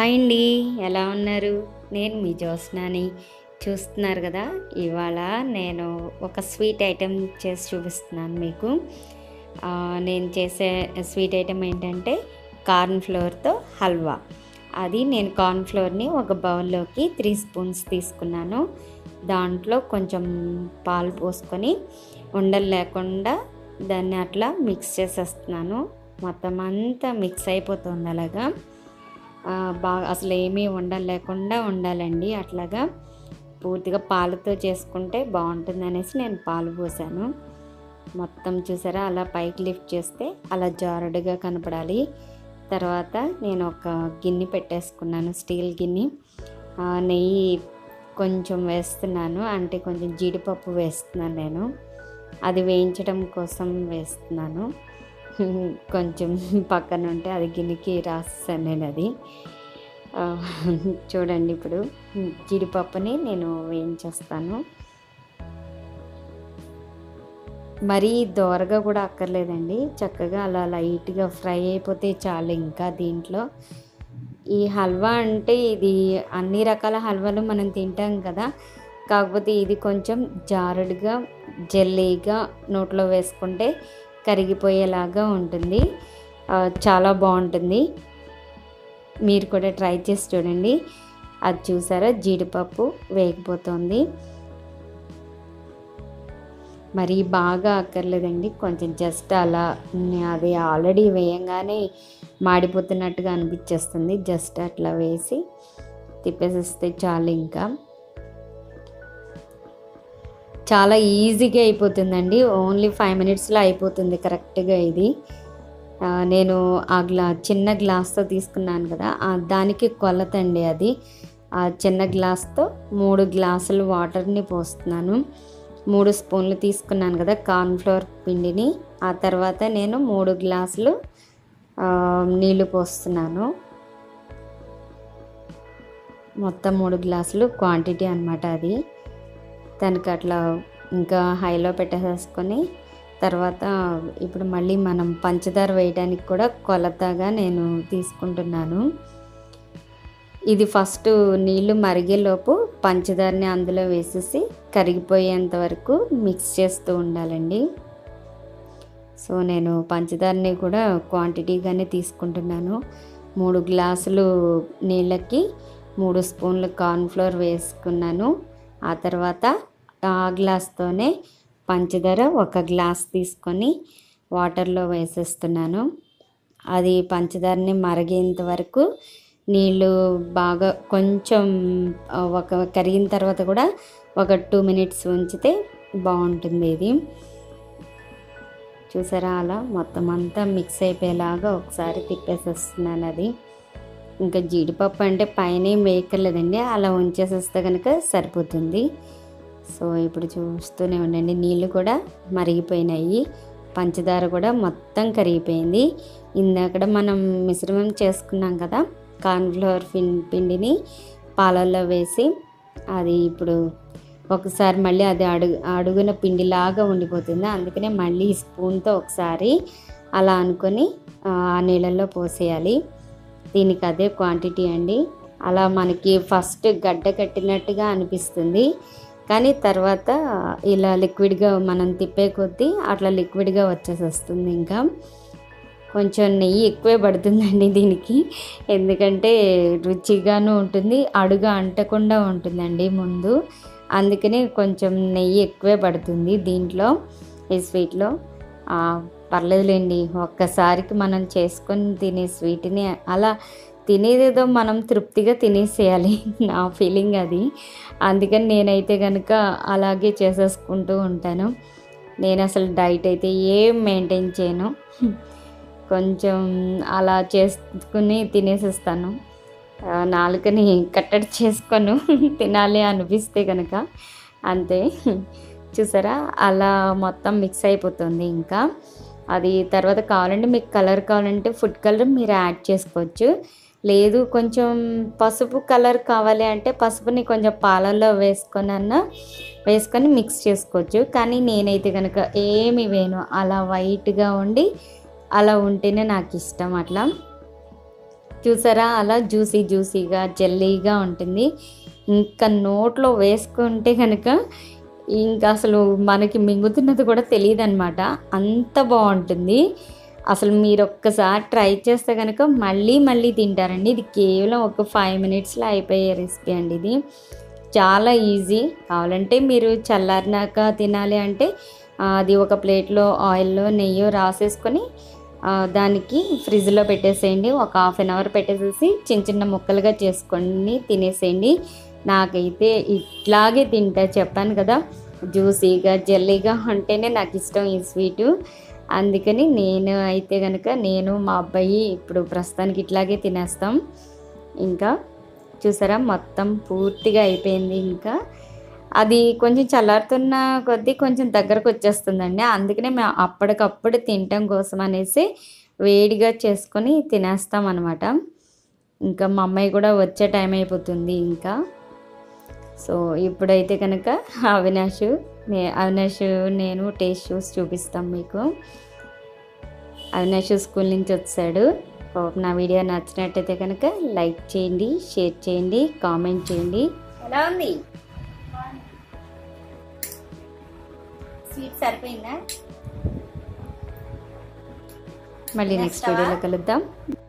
hi అండి ఎలా ఉన్నారు నేను మీ జ్యోత్స్నాని చూస్తున్నారు కదా ఇవాళ నేను ఒక స్వీట్ ఐటెం చేసి చూపిస్తున్నాను మీకు ఆ, నేను చేసే స్వీట్ ఐటెం ఏంటంటే కార్న్ ఫ్లోర్తో హల్వా అది నేను కార్న్ ఫ్లోర్ని ఒక బౌల్లోకి త్రీ స్పూన్స్ తీసుకున్నాను దాంట్లో కొంచెం పాలు పోసుకొని ఉండలు లేకుండా దాన్ని అట్లా మిక్స్ చేసేస్తున్నాను మొత్తం అంతా మిక్స్ అయిపోతుంది అలాగా ఆ, బాగా అసలు ఏమీ ఉండలు లేకుండా ఉండాలండి అట్లాగా పూర్తిగా పాలతో చేసుకుంటే బాగుంటుంది అనేసి నేను పాలు పోసాను మొత్తం చూసారా అలా పైకి లిఫ్ట్ చేస్తే అలా జారుడుగా కనపడాలి తర్వాత నేను ఒక గిన్నె పెట్టేసుకున్నాను స్టీల్ గిన్నె ఆ, నెయ్యి కొంచెం వేస్తున్నాను అంటే కొంచెం జీడిపప్పు వేస్తున్నాను నేను అది వేయించడం కోసం వేస్తున్నాను కొంచెం పక్కన ఉంటే అది గిన్నెకి రాసేసాను నేను అది ఆ, చూడండి ఇప్పుడు జీడిపప్పుని నేను వేయించేస్తాను మరీ దోరగా కూడా అక్కర్లేదండి చక్కగా అలా లైట్గా ఫ్రై అయిపోతే చాలు ఇంకా దీంట్లో ఈ హల్వా అంటే ఇది అన్ని రకాల హల్వాలు మనం తింటాం కదా కాకపోతే ఇది కొంచెం జారుడుగా జెల్లీగా నోట్లో వేసుకుంటే కరిగిపోయేలాగా ఉంటుంది ఆ, చాలా బాగుంటుంది మీరు కూడా ట్రై చేసి చూడండి అది చూసారా జీడిపప్పు వేగిపోతుంది మరి బాగా అక్కర్లేదండి కొంచెం జస్ట్ అలా అది ఆల్రెడీ వేయంగానే మాడిపోతున్నట్టుగా అనిపించేస్తుంది జస్ట్ అట్లా వేసి తిప్పేసిస్తే చాలు ఇంకా చాలా ఈజీగా అయిపోతుందండి ఓన్లీ ఫైవ్ మినిట్స్లో అయిపోతుంది కరెక్ట్గా ఇది ఆ, నేను ఆ గ్లా చిన్న గ్లాస్తో తీసుకున్నాను కదా ఆ దానికి కొలత అండి అది ఆ చిన్న గ్లాస్తో మూడు గ్లాసులు వాటర్ని పోస్తున్నాను మూడు స్పూన్లు తీసుకున్నాను కదా కార్న్ఫ్లోర్ పిండిని ఆ తర్వాత నేను మూడు గ్లాసులు ఆ, నీళ్లు పోస్తున్నాను మొత్తం మూడు గ్లాసులు క్వాంటిటీ అనమాట అది దానికి అట్లా ఇంకా హైలో పెట్టేసేసుకొని తర్వాత ఇప్పుడు మళ్ళీ మనం పంచదార వేయడానికి కూడా కొలతగా నేను తీసుకుంటున్నాను ఇది ఫస్ట్ నీళ్లు మరిగేలోపు పంచదారని అందులో వేసేసి కరిగిపోయేంత వరకు మిక్స్ చేస్తూ ఉండాలండి సో నేను పంచదారని కూడా క్వాంటిటీగానే తీసుకుంటున్నాను మూడు గ్లాసులు నీళ్ళకి మూడు స్పూన్లు కార్న్ఫ్లోర్ వేసుకున్నాను ఆ తర్వాత ఆ గ్లాస్తోనే పంచదార ఒక గ్లాస్ తీసుకొని వాటర్లో వేసేస్తున్నాను అది పంచదారని మరిగేంత వరకు నీళ్ళు బాగా కొంచెం ఆ, ఒక కరిగిన తర్వాత కూడా ఒక టూ మినిట్స్ ఉంచితే బాగుంటుంది ఇది చూసారా అలా మొత్తం అంతా మిక్స్ అయిపోయేలాగా ఒకసారి తిప్పేసేస్తున్నాను అది ఇంకా జీడిపప్పు అంటే పైన ఏం వేయక్కర్లేదండి అలా ఉంచేసేస్తే కనుక సరిపోతుంది సో ఇప్పుడు చూస్తూనే ఉండండి నీళ్ళు కూడా మరిగిపోయినాయి పంచదార కూడా మొత్తం కరిగిపోయింది ఇందాక మనం మిశ్రమం చేసుకున్నాం కదా కార్న్ఫ్లవర్ పిం పిండిని పాలల్లో వేసి అది ఇప్పుడు ఒకసారి మళ్ళీ అది అడుగు అడుగున పిండిలాగా ఉండిపోతుంది అందుకనే మళ్ళీ స్పూన్తో ఒకసారి అలా అనుకొని ఆ నీళ్ళల్లో పోసేయాలి దీనికి అదే క్వాంటిటీ అండి అలా మనకి ఫస్ట్ గడ్డ కట్టినట్టుగా అనిపిస్తుంది కానీ తర్వాత ఇలా లిక్విడ్గా మనం తిప్పే కొద్దీ అట్లా లిక్విడ్గా వచ్చేసేస్తుంది ఇంకా కొంచెం నెయ్యి ఎక్కువే పడుతుందండి దీనికి ఎందుకంటే రుచిగాను ఉంటుంది అడుగు అంటకుండా ఉంటుందండి ముందు అందుకని కొంచెం నెయ్యి ఎక్కువే పడుతుంది దీంట్లో ఈ స్వీట్లో ఆ, పర్లేదులేండి ఒక్కసారికి మనం చేసుకొని తినే స్వీట్ని అలా తినేదేదో మనం తృప్తిగా తినేసేయాలి నా ఫీలింగ్ అది అందుకని నేనైతే కనుక అలాగే చేసేసుకుంటూ ఉంటాను నేను అసలు డైట్ అయితే ఏం మెయింటైన్ చేయను కొంచెం అలా చేసుకుని తినేసేస్తాను ఆ, నాలుకని కట్టడి చేసుకొను తినాలి అనిపిస్తే కనుక అంతే చూసారా అలా మొత్తం మిక్స్ అయిపోతుంది ఇంకా అది తర్వాత కావాలంటే మీకు కలర్ కావాలంటే ఫుడ్ కలర్ మీరు యాడ్ చేసుకోవచ్చు లేదు కొంచెం పసుపు కలర్ కావాలి అంటే పసుపుని కొంచెం పాలల్లో వేసుకొని అన్న వేసుకొని మిక్స్ చేసుకోవచ్చు కానీ నేనైతే కనుక ఏమి వేను అలా వైట్గా ఉండి అలా ఉంటేనే నాకు ఇష్టం అట్లా చూసారా అలా జ్యూసీ జ్యూసీగా జెల్లీగా ఉంటుంది ఇంకా నోట్లో వేసుకుంటే కనుక ఇంకా అసలు మనకి మింగుతున్నది కూడా తెలియదు అనమాట అంత బాగుంటుంది అసలు మీరు ఒక్కసారి ట్రై చేస్తే కనుక మళ్ళీ మళ్ళీ తింటారండి ఇది కేవలం ఒక ఫైవ్ మినిట్స్లో అయిపోయే రెసిపీ అండి ఇది చాలా ఈజీ కావాలంటే మీరు చల్లారినాక తినాలి అంటే ఆ, అది ఒక ప్లేట్లో ఆయిల్లో నెయ్యి రాసేసుకొని ఆ, దానికి ఫ్రిడ్జ్లో పెట్టేసేయండి ఒక హాఫ్ అన్ అవర్ పెట్టేసేసి చిన్న చిన్న ముక్కలుగా చేసుకొని తినేసేయండి నాకైతే ఇట్లాగే తింటా చెప్పాను కదా జ్యూసీగా జెల్లీగా ఉంటేనే నాకు ఇష్టం ఈ స్వీటు అందుకని నేను అయితే కనుక నేను మా అబ్బాయి ఇప్పుడు ప్రస్తుతానికి ఇట్లాగే తినేస్తాం ఇంకా చూసారా మొత్తం పూర్తిగా అయిపోయింది ఇంకా అది కొంచెం చల్లారుతున్న కొద్దీ కొంచెం దగ్గరకు వచ్చేస్తుందండి అందుకనే మేము అప్పటికప్పుడు తినటం కోసం అనేసి వేడిగా చేసుకొని తినేస్తాం అనమాట ఇంకా మా అమ్మాయి కూడా వచ్చే టైం అయిపోతుంది ఇంకా సో ఇప్పుడైతే కనుక అవినాష్ నే అవినాష్ నేను టేస్ట్ చూసి చూపిస్తాం మీకు అవినాష్ స్కూల్ నుంచి వచ్చాడు హోప్ నా వీడియో నచ్చినట్టయితే కనుక లైక్ చేయండి షేర్ చేయండి కామెంట్ చేయండి ఎలా ఉంది స్వీట్ సరిపోయిందా మళ్ళీ నెక్స్ట్ వీడియోలో కలుద్దాం